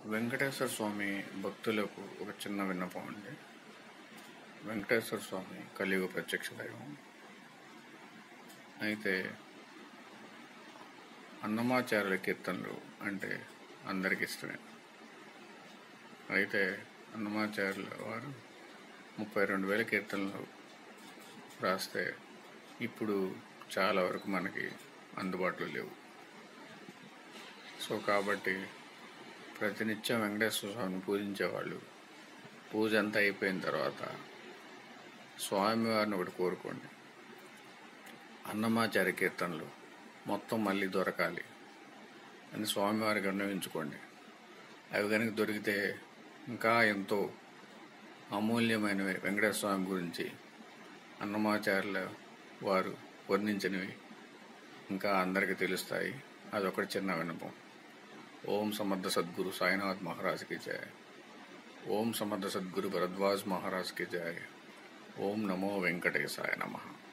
వెంకటేశ్వర స్వామి భక్తులకు ఒక చిన్న విన్నపం అండి వెంకటేశ్వర స్వామి కలియుగ ప్రత్యక్ష దైవం అయితే అన్నమాచార్యుల కీర్తనలు అంటే అందరికి ఇష్టమే అయితే అన్నమాచార్యుల వారు ముప్పై రెండు వేల కీర్తనలు రాస్తే ఇప్పుడు చాలా వరకు మనకి అందుబాటులో లేవు సో కాబట్టి ప్రతినిత్యం వెంకటేశ్వర స్వామిని పూజించేవాళ్ళు పూజ అంతా అయిపోయిన తర్వాత స్వామివారిని ఒకటి కోరుకోండి అన్నమాచార్య కీర్తనలు మొత్తం మళ్ళీ దొరకాలి అని స్వామివారికి విన్నవించుకోండి అవి కనుక దొరికితే ఇంకా ఎంతో అమూల్యమైనవి వెంకటేశ్వర స్వామి గురించి అన్నమాచార్యుల వారు వర్ణించినవి ఇంకా అందరికీ తెలుస్తాయి అదొకటి చిన్న విన్నపం ఓం సమర్థ సద్గురు సాయినాథ్ మహారాజ్ కి జయ ఓం సమర్థ సద్గురు భరద్వాజ్ మహారాజ్ కి జయ ఓం నమో వెంకటేశాయ నమః